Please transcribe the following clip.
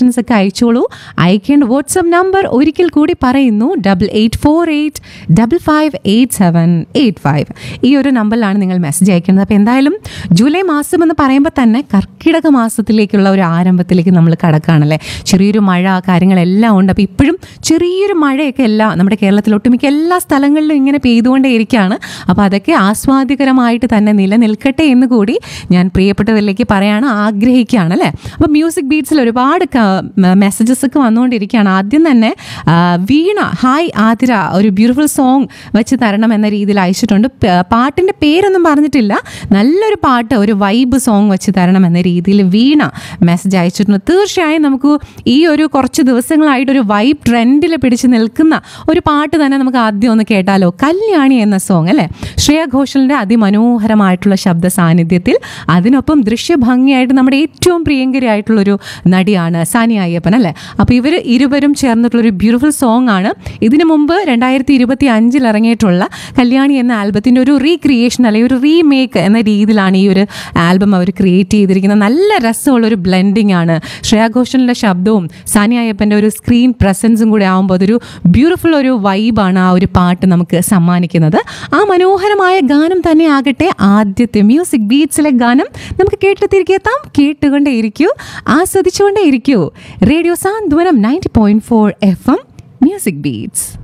questions ഒക്കെ അയച്ചോളൂ അയക്കേണ്ട വാട്സപ്പ് നമ്പർ ഒരിക്കൽ കൂടി പറയുന്നു double eight four eight double five eight seven eight five ഈ ഒരു നമ്പറിലാണ് നിങ്ങൾ മെസ്സേജ് അയക്കുന്നത് അപ്പോൾ എന്തായാലും ജൂലൈ മാസം എന്ന് പറയുമ്പോൾ തന്നെ കർക്കിടക മാസത്തിലേക്കുള്ള ഒരു ആരംഭത്തിലേക്ക് നമ്മൾ കടക്കുകയാണല്ലേ ചെറിയൊരു മഴ കാര്യങ്ങളെല്ലാം ഉണ്ട് അപ്പോൾ ഇപ്പോഴും ചെറിയൊരു മഴയൊക്കെ എല്ലാ നമ്മുടെ കേരളത്തിൽ ഒട്ടുമിക്ക എല്ലാ സ്ഥലങ്ങളിലും ഇങ്ങനെ പെയ്തുകൊണ്ടേ ഇരിക്കുകയാണ് അപ്പോൾ അതൊക്കെ ആസ്വാദികരമായിട്ട് തന്നെ നിലനിൽക്കട്ടെ എന്ന് കൂടി ഞാൻ പ്രിയപ്പെട്ടവരിലേക്ക് പറയാണ് ആഗ്രഹിക്കുകയാണ് അല്ലേ അപ്പോൾ മ്യൂസിക് ബീറ്റ്സിൽ ഒരുപാട് മെസ്സേജസ് ഒക്കെ വന്നുകൊണ്ടിരിക്കുകയാണ് ആദ്യം തന്നെ ആ, വീണ ഹായ് ആതിര ഒരു ബ്യൂട്ടിഫുൾ സോങ് വെച്ച് തരണം എന്ന രീതിയിൽ അയച്ചിട്ടുണ്ട് പ- പാട്ടിൻ്റെ പേരൊന്നും പറഞ്ഞിട്ടില്ല നല്ലൊരു പാട്ട് ഒരു വൈബ് സോങ് വെച്ച് തരണം എന്ന രീതിയിൽ വീണ മെസ്സേജ് അയച്ചിട്ടുണ്ട് തീർച്ചയായും നമുക്ക് ഈ ഒരു കുറച്ച് ദിവസങ്ങളായിട്ട് ഒരു വൈബ് ട്രെൻഡിൽ പിടിച്ച് നിൽക്കുന്ന ഒരു പാട്ട് തന്നെ നമുക്ക് ആദ്യം ഒന്ന് കേട്ടാലോ കല്യാണി എന്ന സോങ് അല്ലേ ശ്രേയ ഘോഷലിൻ്റെ അതിമനോഹരമായിട്ടുള്ള ശബ്ദ സാന്നിധ്യത്തിൽ അതിനൊപ്പം ദൃശ്യഭംഗിയായിട്ട് നമ്മുടെ ഏറ്റവും പ്രിയങ്കരിയായിട്ടുള്ളൊരു നടിയാണ് സാനി അയ്യപ്പൻ അല്ലേ അപ്പോൾ ഇവർ ഇരുവരും ചേർന്നിട്ടുള്ളൊരു ബ്യൂട്ടിഫുൾ സോങ് ആണ് ഇതിനു മുമ്പ് രണ്ടായിരത്തി ഇരുപത്തി അഞ്ചിൽ ഇറങ്ങിയിട്ടുള്ള കല്യാണി എന്ന ആൽബത്തിൻ്റെ ഒരു റീക്രിയേഷൻ അല്ലെങ്കിൽ ഒരു റീമേക്ക് എന്ന രീതിയിലാണ് ഈ ഒരു ആൽബം അവർ ക്രിയേറ്റ് ചെയ്തിരിക്കുന്നത് നല്ല രസമുള്ള ഒരു ബ്ലെൻഡിങ് ആണ് ശ്രേയ ഘോഷലിൻ്റെ ശബ്ദവും സാനി അയ്യപ്പൻ്റെ ഒരു സ്ക്രീൻ പ്രസൻസും കൂടെ ആകുമ്പോൾ അതൊരു ബ്യൂട്ടിഫുൾ ഒരു വൈബാണ് ആ ഒരു പാട്ട് നമുക്ക് സമ്മാനിക്കുന്നത് ആ മനോഹരമായ ഗാനം തന്നെ ആകട്ടെ ആദ്യത്തെ മ്യൂസിക് ബീറ്റ്സിലെ ഗാനം നമുക്ക് കേട്ട് തിരികെ എത്താം കേട്ടുകൊണ്ടേ ഇരിക്കൂ ആസ്വദിച്ചുകൊണ്ടേ ഇരിക്കൂ radio Santhwanam ninety point four F M music beats